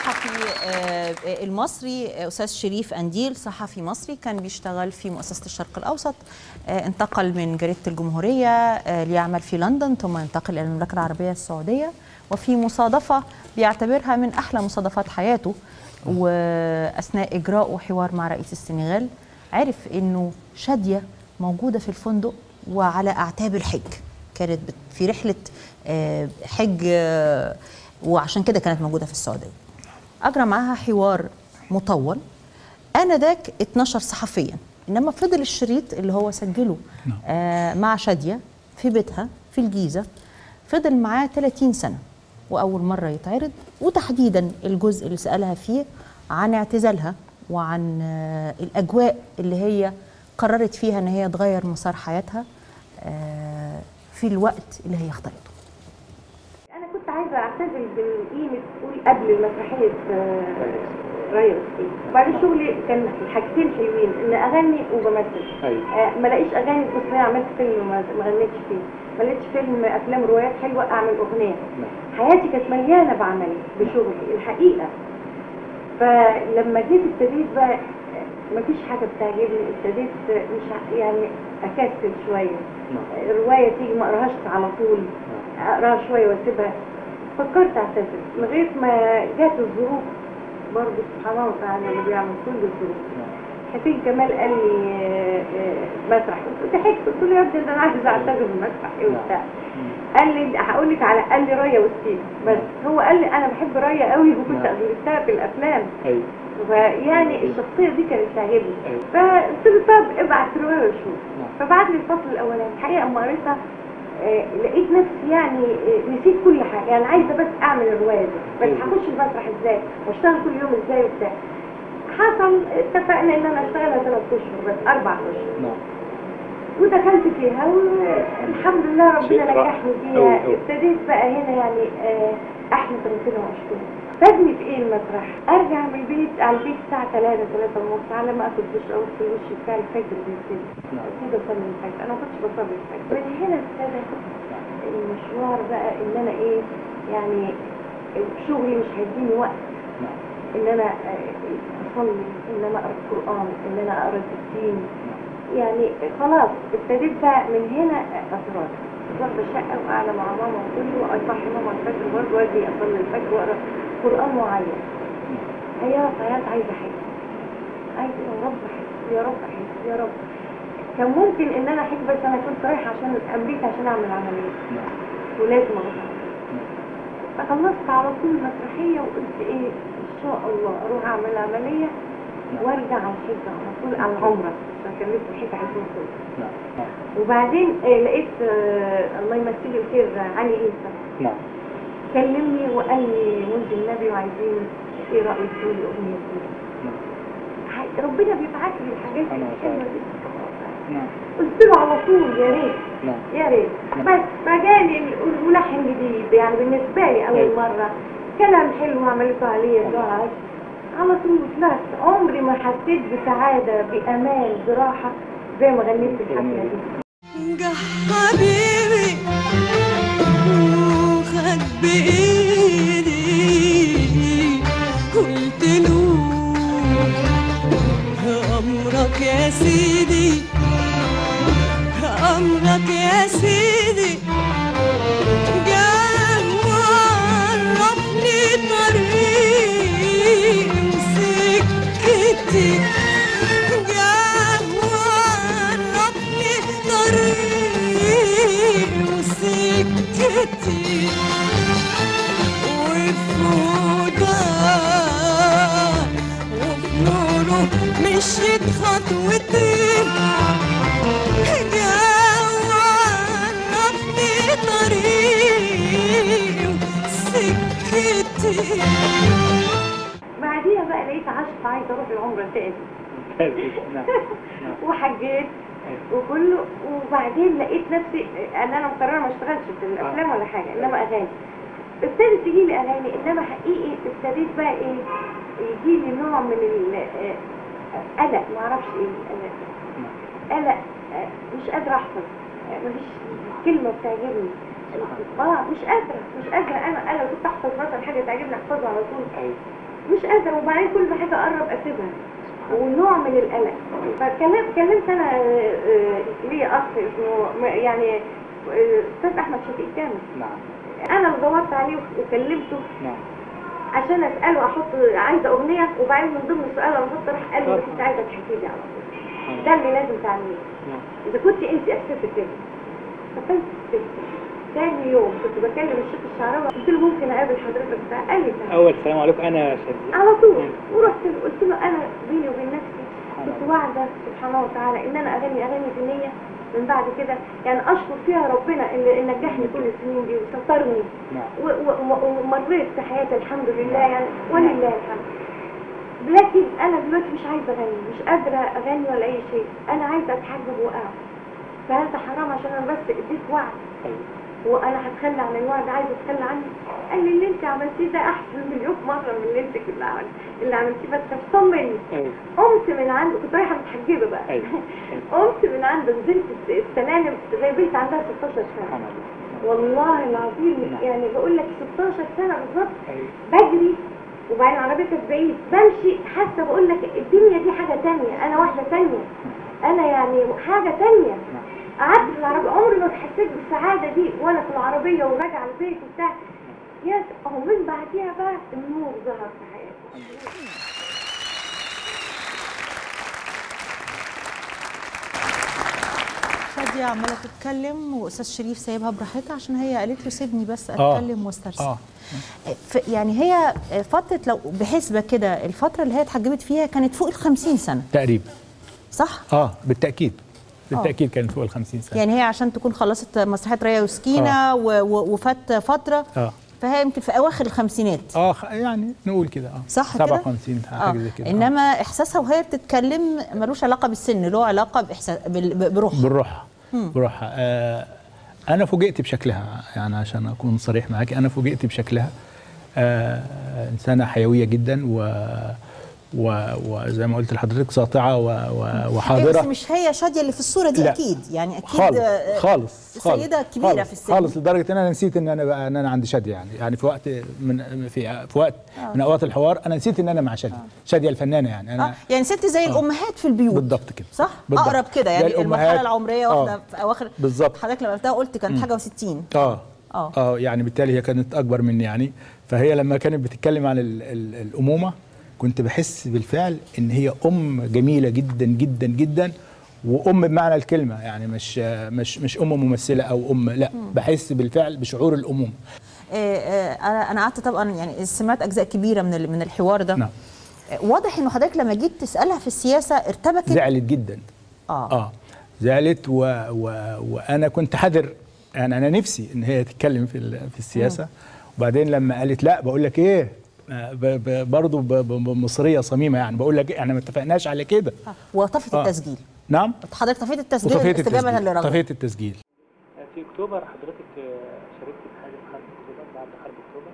الصحفي آه، المصري آه، استاذ شريف انديل صحفي مصري كان بيشتغل في مؤسسه الشرق الاوسط آه، انتقل من جريده الجمهوريه آه، ليعمل في لندن ثم ينتقل الى المملكه العربيه السعوديه وفي مصادفه بيعتبرها من احلى مصادفات حياته واثناء اجراءه حوار مع رئيس السنغال عرف انه شاديه موجوده في الفندق وعلى اعتاب الحج كانت بت- في رحله آه، حج آه، وعشان كده كانت موجوده في السعوديه اجرى معاها حوار مطول انذاك اتنشر صحفيا انما فضل الشريط اللي هو سجله آه مع شاديه في بيتها في الجيزه فضل معاه 30 سنه واول مره يتعرض وتحديدا الجزء اللي سالها فيه عن اعتزالها وعن آه الاجواء اللي هي قررت فيها ان هي تغير مسار حياتها آه في الوقت اللي هي اختارته انا كنت عايزه اعتزل بقيمه تقول قبل مسرحيه آه، رايا وسكين وبعدين شغلي كان حاجتين حلوين ان اغني وبمثل أيوة. آه، ما لاقيش اغاني بص انا عملت فيلم وما ما غنيتش فيه ما لقيتش فيلم افلام روايات حلوه اعمل اغنيه حياتي كانت مليانه بعملي بشغلي الحقيقه فلما جيت ابتديت بقى مفيش حاجه بتعجبني ابتديت مش ع- يعني اكسل شويه الروايه تيجي ما اقراهاش على طول اقراها شويه واسيبها فكرت اعتزل لغايه ما جات الظروف برضه سبحان الله تعالى اللي بيعمل كل الظروف حسين كمال قال لي آه، آه، مسرح قلت له ضحكت قلت له يا ابني ده انا عايزه اعتزل المسرح ايه وبتاع قال لي هقول لك على قال لي رايه وستيف بس هو قال لي انا بحب رايه قوي وكنت نعم. قابلتها في الافلام ايوه فيعني الشخصيه دي كانت تعجبني أيوة. فقلت له طب ابعت روايه وشوف نعم. فبعت لي الفصل الاولاني الحقيقه اما قريتها آه، لقيت نفسي يعني آه، نسيت كل حاجه يعني عايزه بس اعمل الروايه دي بس أيوة. هخش المسرح ازاي واشتغل كل يوم ازاي وبتاع حصل اتفقنا ان انا اشتغلها ثلاث اشهر بس اربع اشهر نعم ودخلت فيها والحمد لله شيء ربنا رائع. نجحني أوي فيها أوي. ابتديت بقى هنا يعني آه، احمد ربنا واشكره فادني في ايه المسرح ارجع من البيت على البيت الساعه 3 3 ونص على ما اخد دش او اغسل وشي بتاع الفجر بيبتدي نعم. ابتدي اصلي الفجر انا ما كنتش بصلي الفجر من هنا ابتدى المشوار بقى ان انا ايه يعني شغلي مش هيديني وقت نعم ان انا آه، اصلي ان انا اقرا القران ان انا اقرا الدين يعني خلاص ابتديت بقى من هنا اسرار واخده شقه وقاعده مع ماما وكله اصحي ماما الفجر برضه واجي اصلي الفجر واقرا قران معين حياه حياه عايزه حج عايزه يا رب حج يا رب حج يا رب كان ممكن ان انا احج بس انا كنت رايحه عشان امريكا عشان اعمل عمليه نعم ولازم اروح فخلصت على طول مسرحية وقلت ايه ان شاء الله اروح اعمل عملية وارجع على الحج على طول على العمرة عشان كان لسه الحج عايزين كله نعم نعم وبعدين آه لقيت آه الله يمسيه الخير آه، علي عيسى نعم كلمني وقال لي ولد النبي وعايزين ايه رأيك تقولي اغنية كده نعم ح- ربنا بيبعت لي الحاجات أنا الحلوة فاهم. دي نعم قلت له على طول يا ريت نعم يا ريت بس فجالي الملحن جديد يعني بالنسبه لي اول أيوة. مره كلام حلو عملته عليه الدعاء على طول طلعت عمري ما حسيت بسعاده بامان براحه زي ما غنيت في الحفله دي جه حبيبي وخد بإيدي قلت له أمرك يا سيدي أمرك يا سيدي جه وعرفني طريق وسكتي جه وعرفني طريق وسكتي وفي هداه وفي نوره مشيت خطوتين جه وعرفني طريق وسكتي بعديها بقى لقيت عشق عايزه اروح العمره تاني ممتاز. نعم نعم وحجيت وكله وبعدين لقيت نفسي ان انا مقرره ما اشتغلش في الافلام ولا حاجه انما اغاني ابتدت تجي لي اغاني انما حقيقي ابتديت بقى ايه يجي لي نوع من القلق ما اعرفش ايه القلق قلق آه، مش قادره احفظ آه، مفيش كلمه بتعجبني اه مش قادره مش قادره انا انا لو كنت احفظ مثلا حاجه تعجبني احفظها على طول أيوة مش قادره وبعدين كل ما حاجه اقرب اسيبها ونوع من القلق فكلمت كلمت انا آه، آه، ليا اخ اسمه م- يعني آه، استاذ احمد شفيق كامل نعم انا اللي دورت عليه وكلمته نعم عشان اساله احط عايزه اغنيه وبعدين من ضمن السؤال انا بحط راح قال لي طبعا. كنت عايزه تحكي لي على طول ده اللي لازم تعمليه نعم اذا كنت انت اكسبت كده فكنت تاني يوم كنت بكلم الشيخ الشعراوي قلت له ممكن اقابل حضرتك بتاع قال لي تعالى. اول سلام عليكم انا شديد على طول مم. ورحت له قلت له انا بيني وبين نفسي سبحان كنت الله. واعده سبحانه وتعالى ان انا اغني اغاني دينيه من بعد كده يعني اشكر فيها ربنا اللي اللي نجحني كل السنين دي وسترني نعم و- و- ومريت في حياتي الحمد لله يعني ولله الحمد لكن انا دلوقتي مش عايزه اغني مش قادره اغني ولا اي شيء انا عايزه اتحجب واقع فهل ده حرام عشان انا بس اديت وعد طيب وانا هتخلى عن الوعد عايزه اتخلى عنه قال لي اللي انت عملتيه ده احسن مليون مره من اللي انت كنت عمل اللي عملتيه بس طمني ايوه قمت من عنده كنت رايحه متحجبه بقى أيوة. قمت من عنده نزلت الس- السلالم زي بنت عندها 16 سنه سبحان الله والله العظيم نعم. يعني بقول لك 16 سنه بالظبط ايوه بجري وبعدين العربيه كانت بعيد بمشي حاسه بقول لك الدنيا دي حاجه تانية انا واحده تانية انا يعني حاجه تانية نعم قعدت في العربيه عمري ما حسيت بالسعاده دي وانا في العربيه وراجعه البيت وبتاع يا اهو من بعديها بقى النور ظهر في حياتي شادية عمالة تتكلم وأستاذ شريف سايبها براحتها عشان هي قالت له سيبني بس آه. أتكلم واسترسل اه ف- يعني هي فترة لو بحسبة كده الفترة اللي هي اتحجبت فيها كانت فوق ال 50 سنة تقريبا صح؟ اه بالتاكيد بالتاكيد كانت فوق ال 50 سنه يعني هي عشان تكون خلصت مسرحية ريا وسكينة و- و- وفات فترة اه فهي يمكن في أواخر الخمسينات اه خ- يعني نقول كده اه صح كده؟ 57 حاجه زي كده آه. انما احساسها وهي بتتكلم ملوش علاقه بالسن له علاقه باحساس بال- ب- بروحها بالروحها بالروحها آه انا فوجئت بشكلها يعني عشان اكون صريح معاك انا فوجئت بشكلها آه انسانه حيويه جدا و و- وزي ما قلت لحضرتك ساطعه و- و- إيه بس وحاضره مش هي شاديه اللي في الصوره دي لا. اكيد يعني اكيد خالص آه، خالص خالص سيده كبيره خالص في السن خالص لدرجه ان انا نسيت ان انا بقى ان انا عندي شاديه يعني يعني في وقت من في في وقت من اوقات الحوار انا نسيت ان انا مع شاديه شاديه الفنانه يعني آه. انا يعني ست زي الامهات في البيوت بالضبط كده صح بالضبط. اقرب كده يعني زي المرحله الأمهات. العمريه آه. واحده في اواخر بالظبط. حضرتك لما قلتها قلت كانت حاجه و60 اه آه. اه يعني بالتالي هي كانت اكبر مني يعني فهي لما كانت بتتكلم عن ال ال الامومه كنت بحس بالفعل ان هي ام جميله جدا جدا جدا وام بمعنى الكلمه يعني مش مش مش ام ممثله او ام لا بحس بالفعل بشعور الامومه آه، آه، انا أنا قعدت طبعا يعني سمعت اجزاء كبيره من ال- من الحوار ده نعم آه، واضح انه حضرتك لما جيت تسالها في السياسه ارتبكت زعلت جدا اه اه زعلت و و وانا كنت حذر يعني انا نفسي ان هي تتكلم في ال- في السياسه وبعدين لما قالت لا بقول لك ايه آه، ب- ب- برضه ب- ب- بمصريه صميمه يعني بقول لك إيه، احنا ما اتفقناش على كده آه. وطفت آه. التسجيل نعم حضرتك طفيت التسجيل وطفيت استجابه التسجيل لرغبتك طفيت التسجيل في اكتوبر حضرتك آه، شاركت في حاجه في حرب اكتوبر بعد حرب اكتوبر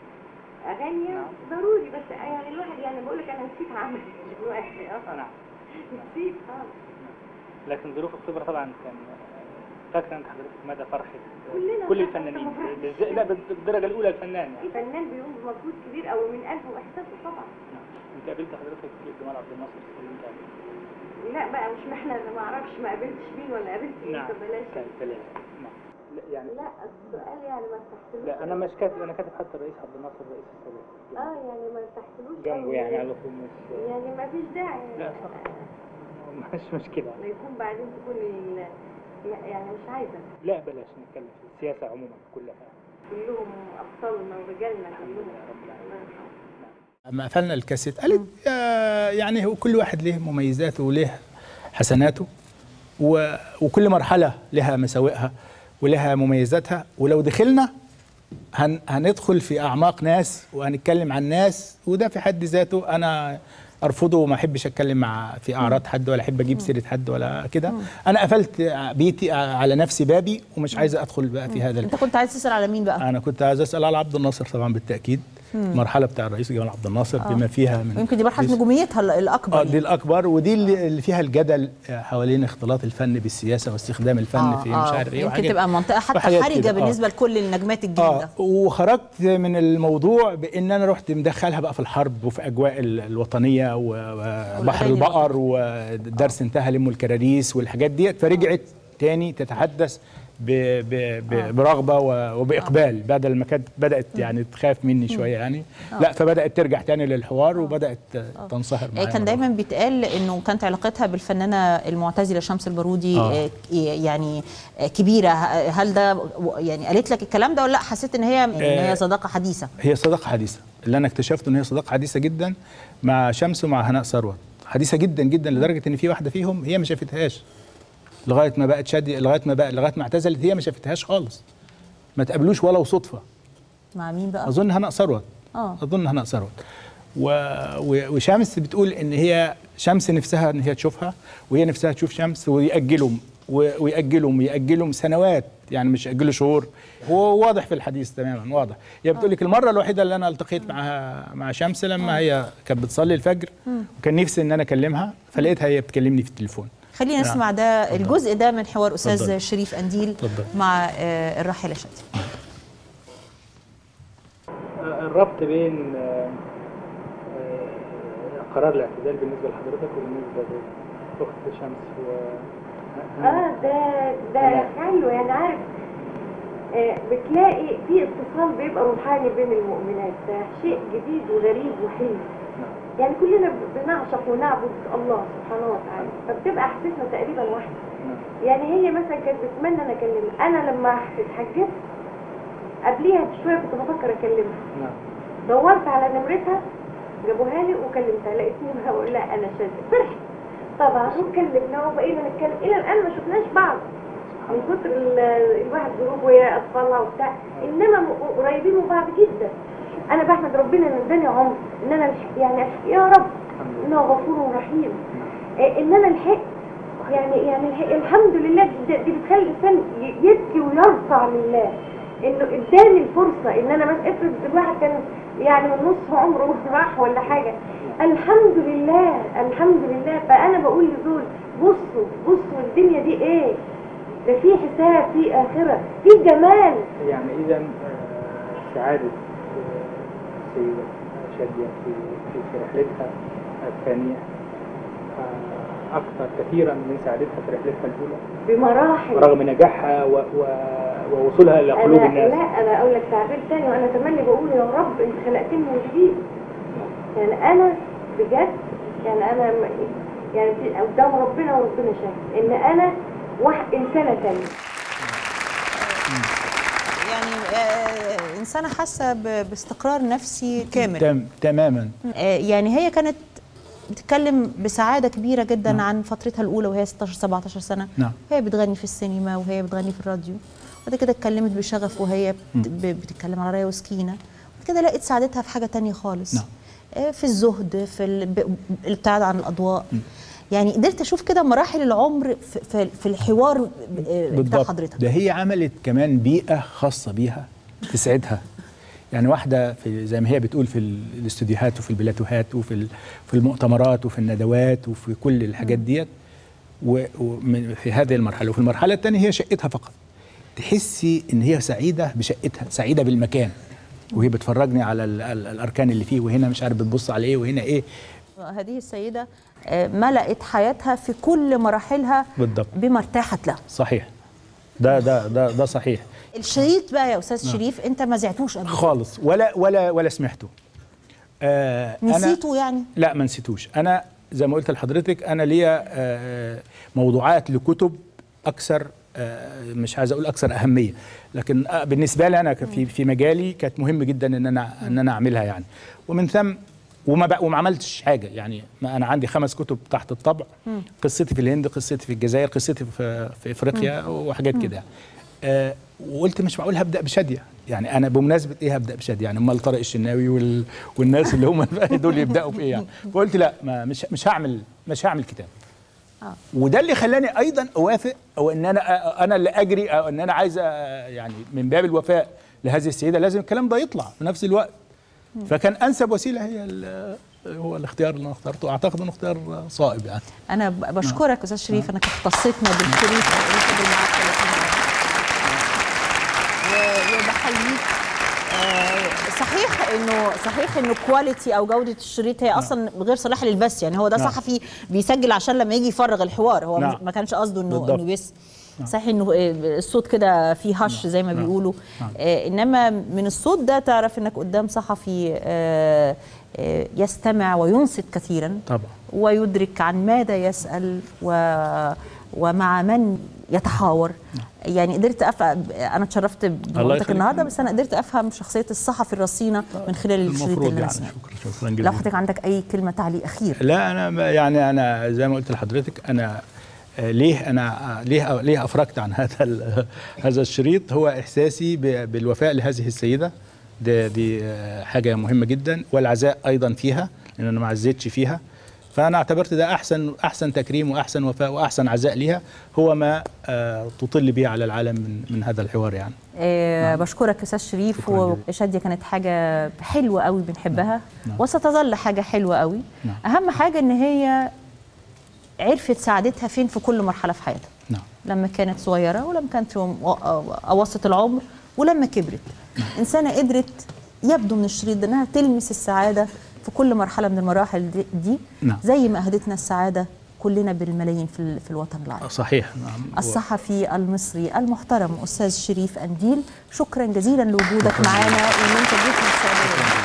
اغاني نعم. ضروري بس يعني الواحد يعني بقول لك انا نسيت اعمل دلوقتي اه اه نعم نسيت خالص لكن ظروف اكتوبر طبعا كان فاكره انت حضرتك مدى فرحه كلنا كل فرحنا الفنانين طبعاً. بالز- لا بالدرجه الاولى الفنان يعني الفنان بيقوم بمجهود كبير قوي من قلبه واحساسه طبعا نعم. انت قابلت حضرتك جمال عبد الناصر سليم كان لا بقى مش محنة انا ما اعرفش ما قابلتش مين ولا قابلت ايه نعم فبلاش كان ثلاثه نعم لا يعني لا السؤال يعني ما ارتحتلوش لا انا مش كاتب انا كاتب حتى الرئيس عبد الناصر رئيس السادات اه يعني ما ارتحتلوش جنبه أوي. يعني على طول مش يعني ما فيش داعي لا صح مش مشكله لا يكون بعدين تكون ال... يعني مش عايزه لا بلاش نتكلم في السياسه عموما كلها كلهم ابطالنا ورجالنا الحمد كلهم لله رب العالمين الله يرحمه لما قفلنا الكاسيت قالت آه يعني هو كل واحد له مميزاته وله حسناته و وكل مرحله لها مساوئها ولها مميزاتها ولو دخلنا هن هندخل في اعماق ناس وهنتكلم عن ناس وده في حد ذاته انا ارفضه وما احبش اتكلم مع في اعراض حد ولا احب اجيب سيره حد ولا كده انا قفلت بيتي على نفسي بابي ومش عايز ادخل بقى في هذا انت كنت عايز تسال على مين بقى انا كنت عايز اسال على عبد الناصر طبعا بالتاكيد المرحله بتاع الرئيس جمال عبد الناصر بما فيها من ويمكن دي مرحله نجوميتها ال- الاكبر اه دي الاكبر ودي اللي اللي فيها الجدل حوالين اختلاط الفن بالسياسه واستخدام الفن آه، في مش آه. عارف ايه يمكن وحاجات- تبقى منطقه حتى وحاجات حرجه كده، آه. بالنسبه لكل النجمات اه الجديده وخرجت من الموضوع بان انا رحت مدخلها بقى في الحرب وفي اجواء ال- الوطنيه وبحر والأغاني البقر ودرس انتهى لم الكراريس والحاجات ديت فرجعت تاني تتحدث ب ب ب برغبه و- وباقبال بدل ما كانت بدات يعني تخاف مني شويه يعني لا فبدات ترجع تاني للحوار وبدات تنصهر آه، معايا كان مرة دايما بيتقال انه كانت علاقتها بالفنانه المعتزله شمس البارودي آه. آه. يعني آه، كبيره ه- هل ده و- يعني قالت لك الكلام ده ولا لا حسيت ان هي ان آه. هي صداقه حديثه هي صداقة حديثة اللي أنا اكتشفته إن هي صداقة حديثة جدا مع شمس ومع هناء ثروت حديثة جدا جدا لدرجة إن في واحدة فيهم هي ما شافتهاش لغاية ما بقت شادية لغاية ما بقى لغاية ما اعتزلت هي ما شافتهاش خالص ما تقابلوش ولو صدفة مع مين بقى أظن هناء ثروت اه أظن هناء ثروت و... و... وشمس بتقول إن هي شمس نفسها إن هي تشوفها وهي نفسها تشوف شمس ويأجلوا و... ويأجلوا ويأجلوا سنوات يعني مش يأجلوا شهور هو واضح في الحديث تماما واضح هي بتقول لك المرة الوحيدة اللي أنا التقيت معها مع شمس لما هي كانت بتصلي الفجر وكان نفسي إن أنا أكلمها فلقيتها هي بتكلمني في التليفون خلينا نعم. نسمع ده الجزء ده من حوار استاذ اتفضل. شريف انديل اتفضل. مع آه، الراحله شاديه آه، الربط بين آه، آه، قرار الاعتزال بالنسبه لحضرتك وبالنسبه لاخت شمس و اه ده ده حلو يعني عارف آه بتلاقي في اتصال بيبقى روحاني بين المؤمنات ده شيء جديد وغريب وحلو يعني كلنا بنعشق ونعبد الله سبحانه وتعالى فبتبقى احاسيسنا تقريبا واحده يعني هي مثلا كانت بتتمنى انا اكلمها انا لما اتحجبت قبليها بشويه كنت بفكر اكلمها نعم دورت على نمرتها جابوها لي وكلمتها لقيتني بقول لها انا شاذة فرحت طبعا وكلمنا وبقينا نتكلم الى الان ما شفناش بعض من كتر ال- الواحد ظروفه وهي اطفالها وبتاع انما م- قريبين من بعض جدا انا بحمد ربنا ان اداني عمر ان انا الح- يعني الح- يا رب انه غفور رحيم إيه، ان انا الحق يعني يعني الح- الحمد لله دي, دي بتخلي الانسان ي- يبكي ويرفع لله انه اداني الفرصه ان انا مثلا افرض الواحد كان يعني من نصف عمره راح ولا حاجه الحمد لله الحمد لله فانا بقول لدول بصوا بصوا الدنيا دي ايه ده في حساب في اخره في جمال يعني اذا آه، سعاده آه، السيده شاديه في في في رحلتها الثانيه آه، اكثر كثيرا من سعادتها في رحلتها الاولى بمراحل رغم نجاحها و... و... ووصولها الى قلوب انا الناس لا انا اقول لك تعبير تاني وانا تملي بقول يا رب انت خلقتني من جديد يعني انا بجد يعني انا م- يعني في قدام ربنا وربنا شاهد ان انا واحد انسانه تانية يعني آه، انسانه حاسه ب- باستقرار نفسي كامل تم تماما آه، يعني هي كانت بتتكلم بسعاده كبيره جدا عن فترتها الاولى وهي 16 17 سنه نعم. وهي بتغني في السينما وهي بتغني في الراديو بعد كده اتكلمت بشغف وهي بت- ب- بتتكلم على رايه وسكينه بعد كده لقيت سعادتها في حاجه تانية خالص نعم. آه، في الزهد في ال- ب- الابتعاد عن الاضواء يعني قدرت اشوف كده مراحل العمر في, في, في الحوار ب- آه، بتاع بالضبط حضرتك ده هي عملت كمان بيئه خاصه بيها تسعدها يعني واحده في زي ما هي بتقول في ال- الاستوديوهات وفي البلاتوهات وفي ال- في المؤتمرات وفي الندوات وفي كل الحاجات ديت و- ومن- في هذه المرحله وفي المرحله الثانيه هي شقتها فقط تحسي ان هي سعيده بشقتها سعيده بالمكان وهي بتفرجني على ال- ال- الاركان اللي فيه وهنا مش عارف بتبص على ايه وهنا ايه هذه السيده آه، ملأت حياتها في كل مراحلها بالضبط بما ارتاحت له صحيح ده ده ده ده صحيح الشريط بقى يا استاذ شريف انت ما زعتوش قبل كده. خالص ولا ولا ولا سمعته آه أنا- نسيته يعني لا ما نسيتوش انا زي ما قلت لحضرتك انا ليا آه، موضوعات لكتب اكثر آه، مش عايز اقول اكثر اهميه لكن آه، بالنسبه لي انا ك- في في مجالي كانت مهم جدا ان انا ان انا اعملها يعني ومن ثم وما بق- وما عملتش حاجه يعني ما انا عندي خمس كتب تحت الطبع قصتي في الهند قصتي في الجزائر قصتي في في افريقيا وحاجات كده يعني. آه وقلت مش معقول هبدا بشاديه يعني انا بمناسبه ايه هبدا بشاديه يعني امال طارق الشناوي وال... والناس اللي هم بقى دول يبداوا في ايه يعني فقلت لا ما مش مش هعمل مش هعمل كتاب آه. وده اللي خلاني ايضا اوافق او ان انا انا اللي اجري او ان انا عايز أ- يعني من باب الوفاء لهذه السيده لازم الكلام ده يطلع في نفس الوقت فكان انسب وسيله هي ال- هو الاختيار اللي انا اخترته اعتقد انه اختيار صائب يعني انا ب- بشكرك استاذ شريف انك اختصيتنا بالشريف ونفضل معاك 30 و- وبحييك آه، صحيح انه صحيح انه كواليتي او جوده الشريط هي اصلا غير صالحه للبث يعني هو ده نعم. صحفي بيسجل عشان لما يجي يفرغ الحوار هو نعم. ما كانش قصده انه بالضبط. انه بس صحيح انه آه، الصوت كده فيه هش زي ما بيقولوا آه، انما من الصوت ده تعرف انك قدام صحفي آه، آه، يستمع وينصت كثيرا طبعا ويدرك عن ماذا يسأل و... ومع من يتحاور يعني قدرت افهم انا اتشرفت بوقتك يخليك. النهارده بس انا قدرت افهم شخصيه الصحفي الرصينه من خلال الشريط المفروض اللي انا يعني سمعته شكرا شكرا لو جزيلا حضرتك عندك اي كلمه تعليق اخير لا انا ما- يعني انا زي ما قلت لحضرتك انا آه، ليه انا آه، ليه ليه افرجت عن هذا ال- هذا الشريط هو احساسي ب- بالوفاء لهذه السيده دي, دي آه، حاجه مهمه جدا والعزاء ايضا فيها لان انا ما عزيتش فيها فانا اعتبرت ده احسن احسن تكريم واحسن وفاء واحسن عزاء ليها هو ما آه، تطل به على العالم من من هذا الحوار يعني آه بشكرك يا استاذ شريف شكراً وشاديه كانت حاجه حلوه قوي بنحبها نعم. وستظل حاجه حلوه قوي نعم. اهم حاجه ان هي عرفت سعادتها فين في كل مرحله في حياتها نعم لما كانت صغيرة ولما كانت في م- أواسط العمر ولما كبرت إنسانة قدرت يبدو من الشريط ده إنها تلمس السعادة في كل مرحلة من المراحل دي, دي نعم. زي ما أهدتنا السعادة كلنا بالملايين في, ال- في الوطن العربي صحيح نعم هو- الصحفي المصري المحترم أستاذ شريف أنديل شكرا جزيلا لوجودك معنا وإن أنت جيت من السعودية